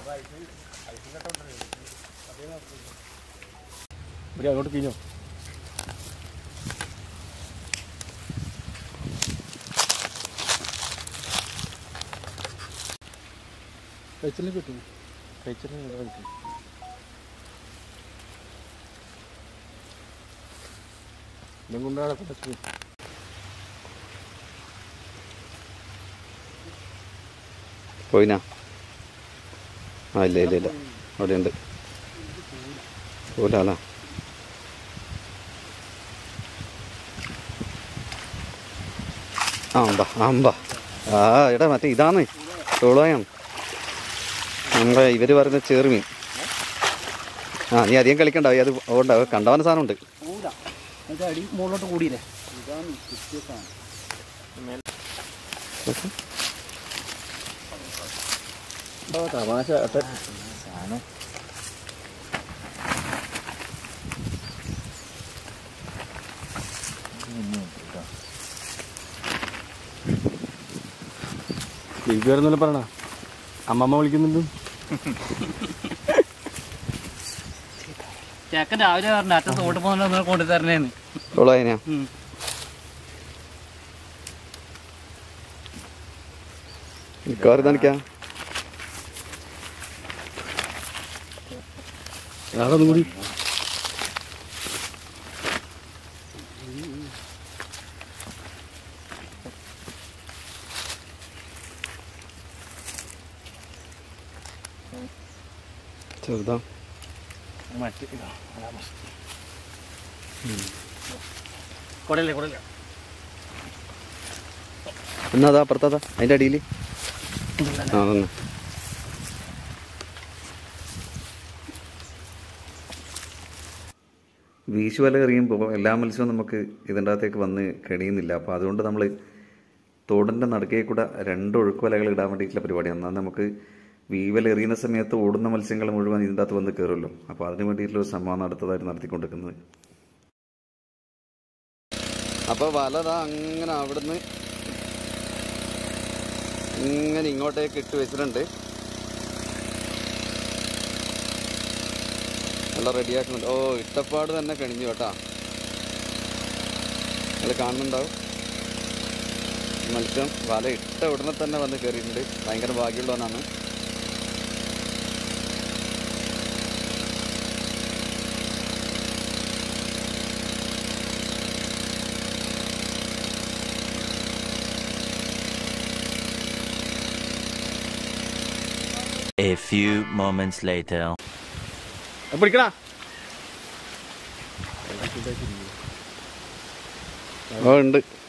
ഇവിടെ അങ്ങോട്ട് കഴിഞ്ഞോ കഴിച്ചില്ലേ കിട്ടും കഴിച്ചിട്ട് കഴിക്കും ഇതും കൊണ്ടാണ് കുറച്ച് പോയിനാ ആ ഇല്ല ഇല്ല ഇല്ല അവിടെ ഉണ്ട് പോലാ ആ അമ്പ അമ്പ ആ എടാ മറ്റേ ഇതാന്ന് ടോളോയാണ് നമ്മുടെ ഇവര് പറയുന്ന ചെറുമീൻ ആ നീ അധികം കളിക്കണ്ട അത് ഉണ്ടാവും കണ്ടവന സാധനമുണ്ട് കൂടാ അത് അടി മുകളിലോട്ട് കൂടിയില്ലേ തമാശ സാധനം ബിഗ് വരുന്നല്ലോ പറയണ അമ്മമ്മ വിളിക്കുന്നുണ്ട് ചേക്കൻ രാവിലെ പറഞ്ഞു അച്ഛൻ തോട്ട് പോകുന്ന കൊണ്ടുതരണേന്ന് ടോളോ അതിനാ മിക്കവാറും തനിക്കാ അതൊന്നും കൂടി ചെറുതാ മറ്റേ കൊടല്ലേ കൊടല്ലേ എന്നാ അതാ അപ്പുറത്താ അതിൻ്റെ അടിയിൽ ആ തന്നെ വീശുവല എറിയുമ്പോൾ എല്ലാ മത്സ്യവും നമുക്ക് ഇതിൻ്റെ അകത്തേക്ക് വന്ന് കഴിയുന്നില്ല അപ്പോൾ അതുകൊണ്ട് നമ്മൾ തോടിൻ്റെ നടുക്കേ കൂടെ രണ്ട് ഒഴുക്കുവലകൾ ഇടാൻ വേണ്ടിയിട്ടുള്ള പരിപാടിയാണ് എന്നാൽ നമുക്ക് വീവൽ എറിയുന്ന സമയത്ത് ഓടുന്ന മത്സ്യങ്ങൾ മുഴുവൻ ഇതിൻ്റെ അകത്ത് വന്ന് കയറുമല്ലോ അപ്പോൾ അതിന് വേണ്ടിയിട്ടുള്ള ഒരു ശ്രമമാണ് അടുത്തതായിട്ട് നടത്തിക്കൊണ്ടിരിക്കുന്നത് അപ്പോൾ വലതാ അങ്ങനെ അവിടുന്ന് ഇങ്ങനെ ഇങ്ങോട്ടേക്ക് ഇട്ട് വെച്ചിട്ടുണ്ട് നല്ല റെഡിയാക്കുന്നുണ്ട് ഓ ഇട്ടപ്പാട് തന്നെ കഴിഞ്ഞു കേട്ടാ അത് കാണുന്നുണ്ടാവും മത്സ്യം വല ഇട്ട ഉടനെ തന്നെ വന്ന് കയറിയിട്ടുണ്ട് ഭയങ്കര ഭാഗ്യമുള്ളവനാണ് A few moments later. പിടിക്കടാ ഓ ഉണ്ട്